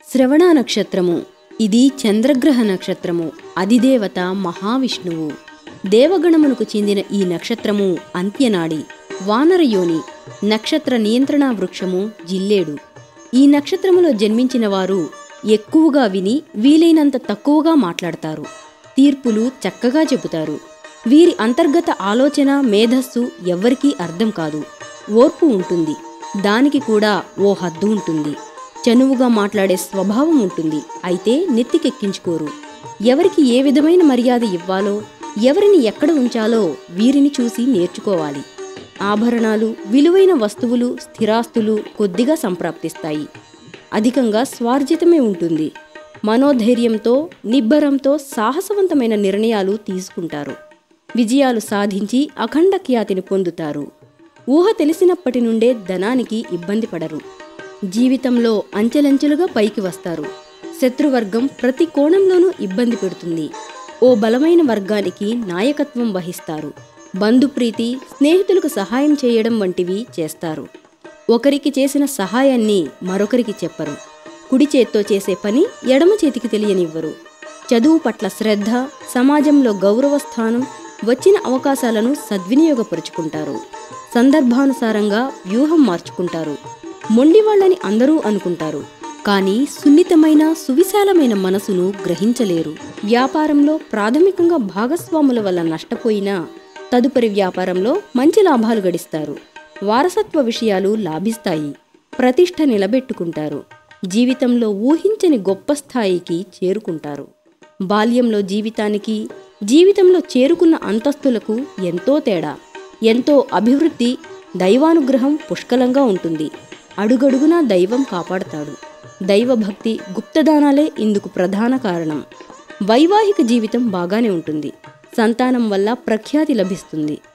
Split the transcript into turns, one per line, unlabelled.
శ్రవణ నక్షత్రము ఇది చంద్రగ్రహ నక్షత్రము అధిదేవత మహావిష్ణువు దేవగణమునకు చెందిన ఈ నక్షత్రము అంత్యనాడి వానరయోని నక్షత్ర నియంత్రణ వృక్షము జిల్లేడు ఈ నక్షత్రములో జన్మించిన వారు ఎక్కువగా విని వీలైనంత తక్కువగా మాట్లాడతారు తీర్పులు చక్కగా చెబుతారు వీరి అంతర్గత ఆలోచన మేధస్సు ఎవ్వరికీ అర్థం కాదు ఓర్పు ఉంటుంది దానికి కూడా ఓ హద్దు ఉంటుంది చనువుగా మాట్లాడే స్వభావం ఉంటుంది అయితే నెత్తికెక్కించుకోరు ఎవరికి ఏ విధమైన మర్యాద ఇవ్వాలో ఎవరిని ఎక్కడ ఉంచాలో వీరిని చూసి నేర్చుకోవాలి ఆభరణాలు విలువైన వస్తువులు స్థిరాస్తులు కొద్దిగా సంప్రాప్తిస్తాయి అధికంగా స్వార్జితమే ఉంటుంది మనోధైర్యంతో నిబ్బరంతో సాహసవంతమైన నిర్ణయాలు తీసుకుంటారు విజయాలు సాధించి అఖండ ఖ్యాతిని పొందుతారు ఊహ తెలిసినప్పటి నుండే ధనానికి ఇబ్బంది పడరు జీవితంలో అంచెలంచెలుగా పైకి వస్తారు శత్రువర్గం ప్రతి కోణంలోనూ ఇబ్బంది పెడుతుంది ఓ బలమైన వర్గానికి నాయకత్వం వహిస్తారు బంధుప్రీతి స్నేహితులకు సహాయం చేయడం వంటివి చేస్తారు ఒకరికి చేసిన సహాయాన్ని మరొకరికి చెప్పరు కుడి చేత్తో చేసే పని ఎడమ చేతికి తెలియనివ్వరు చదువు పట్ల శ్రద్ధ సమాజంలో గౌరవ స్థానం వచ్చిన అవకాశాలను సద్వినియోగపరుచుకుంటారు సందర్భానుసారంగా వ్యూహం మార్చుకుంటారు మొండివాళ్ళని అందరూ అనుకుంటారు కానీ సున్నితమైన సువిశాలమైన మనసును గ్రహించలేరు వ్యాపారంలో ప్రాథమికంగా భాగస్వాముల వల్ల నష్టపోయినా తదుపరి వ్యాపారంలో మంచి లాభాలు గడిస్తారు వారసత్వ విషయాలు లాభిస్తాయి ప్రతిష్ట నిలబెట్టుకుంటారు జీవితంలో ఊహించని గొప్ప స్థాయికి చేరుకుంటారు బాల్యంలో జీవితానికి జీవితంలో చేరుకున్న అంతస్తులకు ఎంతో తేడా ఎంతో అభివృద్ధి దైవానుగ్రహం పుష్కలంగా ఉంటుంది అడుగడుగునా దైవం కాపాడతాడు దైవభక్తి గుప్తదానాలే ఇందుకు ప్రధాన కారణం వైవాహిక జీవితం బాగానే ఉంటుంది సంతానం వల్ల ప్రఖ్యాతి లభిస్తుంది